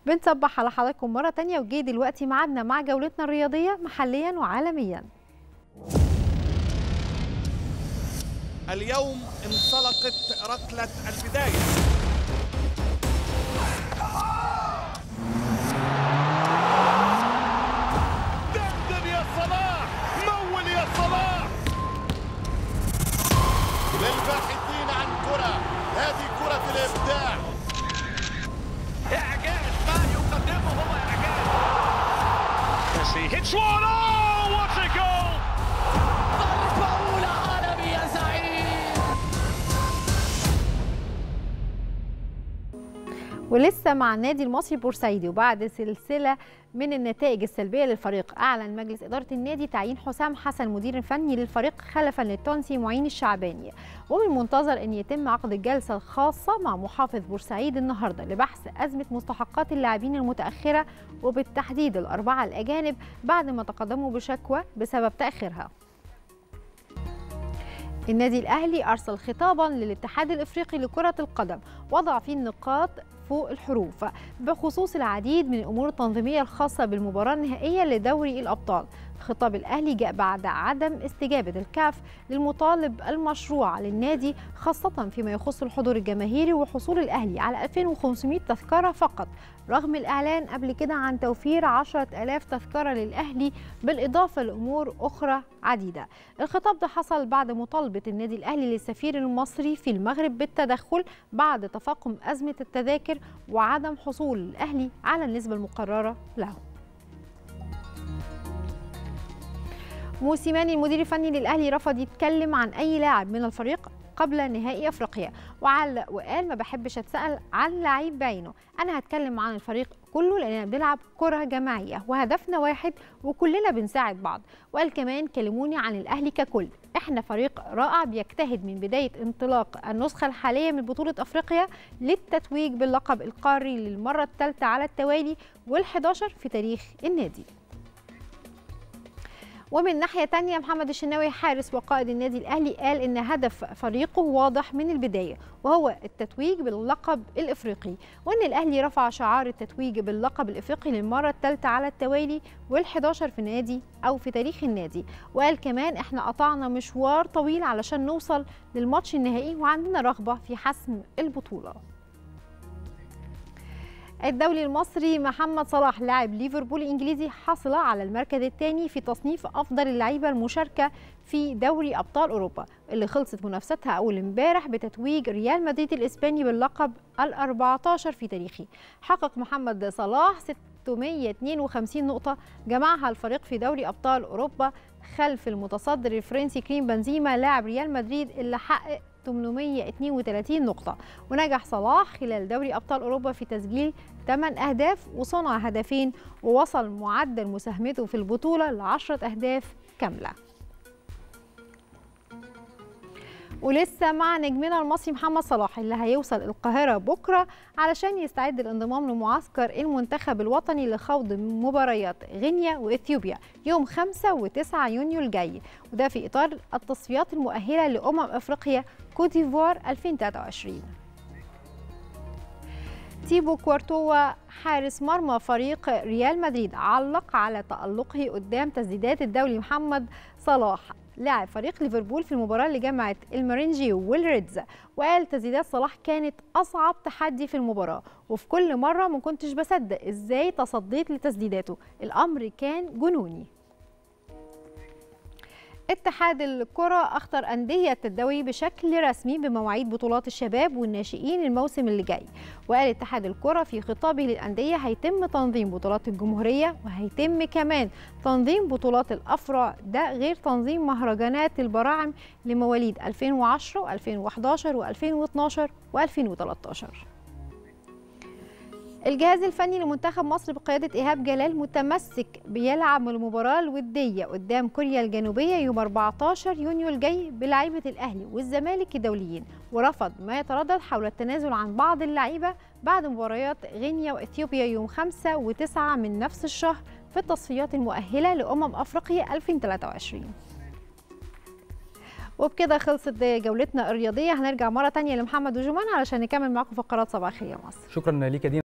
بنصبح على حضراتكم مرة تانية وجاي دلوقتي معادنا مع جولتنا الرياضية محليا وعالميا اليوم انطلقت ركلة البداية دندن يا صلاح مول يا صلاح للباحثين عن كرة هذه كرة الإبداع إعجاز ما يقدمه هو إعجاز Messi hits one. Oh, what a goal! ضربة أولى عالمي يا زعيم ولسه مع النادي المصري بورسعيدي وبعد سلسلة من النتائج السلبية للفريق أعلن مجلس إدارة النادي تعيين حسام حسن مدير فني للفريق خلفا للتونسي معين الشعباني ومن المنتظر أن يتم عقد الجلسة الخاصة مع محافظ بورسعيد النهاردة لبحث أزمة مستحقات اللاعبين المتأخرة وبالتحديد الأربعة الأجانب بعد ما تقدموا بشكوى بسبب تأخيرها النادي الأهلي أرسل خطابا للاتحاد الإفريقي لكرة القدم وضع فيه النقاط فوق الحروف بخصوص العديد من الأمور التنظيمية الخاصة بالمباراة النهائية لدوري الأبطال خطاب الأهلي جاء بعد عدم استجابة الكاف للمطالب المشروع للنادي خاصة فيما يخص الحضور الجماهيري وحصول الأهلي على 2500 تذكرة فقط رغم الإعلان قبل كده عن توفير 10000 تذكرة للأهلي بالإضافة لأمور أخرى عديدة الخطاب ده حصل بعد مطالبة النادي الأهلي للسفير المصري في المغرب بالتدخل بعد تفاقم أزمة التذاكر وعدم حصول الأهلي على النسبة المقررة له موسيماني المدير الفني للاهلي رفض يتكلم عن اي لاعب من الفريق قبل نهائي افريقيا وعلق وقال ما بحبش اتسال عن لعيب بعينه انا هتكلم عن الفريق كله لاننا بنلعب كره جماعيه وهدفنا واحد وكلنا بنساعد بعض وقال كمان كلموني عن الاهلي ككل احنا فريق رائع بيجتهد من بدايه انطلاق النسخه الحاليه من بطوله افريقيا للتتويج باللقب القاري للمره الثالثه على التوالي وال11 في تاريخ النادي ومن ناحية تانية محمد الشناوي حارس وقائد النادي الأهلي قال إن هدف فريقه واضح من البداية وهو التتويج باللقب الإفريقي وإن الأهلي رفع شعار التتويج باللقب الإفريقي للمرة الثالثة على التوالي وال11 في نادي أو في تاريخ النادي وقال كمان إحنا قطعنا مشوار طويل علشان نوصل للماتش النهائي وعندنا رغبة في حسم البطولة الدولي المصري محمد صلاح لاعب ليفربول الانجليزي حصل على المركز الثاني في تصنيف افضل اللعيبه المشاركه في دوري ابطال اوروبا اللي خلصت منافستها اول امبارح بتتويج ريال مدريد الاسباني باللقب ال14 في تاريخه حقق محمد صلاح 652 نقطه جمعها الفريق في دوري ابطال اوروبا خلف المتصدر الفرنسي كريم بنزيما لاعب ريال مدريد اللي حقق 832 نقطة ونجح صلاح خلال دوري أبطال أوروبا في تسجيل 8 أهداف وصنع هدفين ووصل معدل مساهمته في البطولة ل 10 أهداف كاملة ولسه مع نجمنا المصري محمد صلاح اللي هيوصل القاهرة بكرة علشان يستعد للانضمام لمعسكر المنتخب الوطني لخوض مباريات غينيا وإثيوبيا يوم 5 و9 يونيو الجاي وده في إطار التصفيات المؤهلة لأمم أفريقيا كوتيفوار 2023 تيبو كوارتوا حارس مرمى فريق ريال مدريد علق على تألقه قدام تسديدات الدولي محمد صلاح لاعب فريق ليفربول في المباراة اللي جمعت المارينجي والريدز وقال تسديدات صلاح كانت أصعب تحدي في المباراة وفي كل مرة ما كنتش بصدق إزاي تصديت لتسديداته الأمر كان جنوني اتحاد الكرة أخطر أندية الدوري بشكل رسمي بمواعيد بطولات الشباب والناشئين الموسم اللي جاي وقال اتحاد الكرة في خطابه للأندية هيتم تنظيم بطولات الجمهورية وهيتم كمان تنظيم بطولات الأفرع ده غير تنظيم مهرجانات البراعم لمواليد 2010 و2011 و2012 و2013 الجهاز الفني لمنتخب مصر بقيادة إيهاب جلال متمسك بيلعب المباراة الودية قدام كوريا الجنوبية يوم 14 يونيو الجاي بلعيبة الأهلي والزمالك الدوليين ورفض ما يتردد حول التنازل عن بعض اللعيبة بعد مباريات غينيا وإثيوبيا يوم 5 و9 من نفس الشهر في التصفيات المؤهلة لأمم أفريقيا 2023 وبكده خلصت جولتنا الرياضية هنرجع مرة تانية لمحمد وجمان علشان نكمل معاكم فقرات صباح الخير يا مصر شكرا ليك يا دينا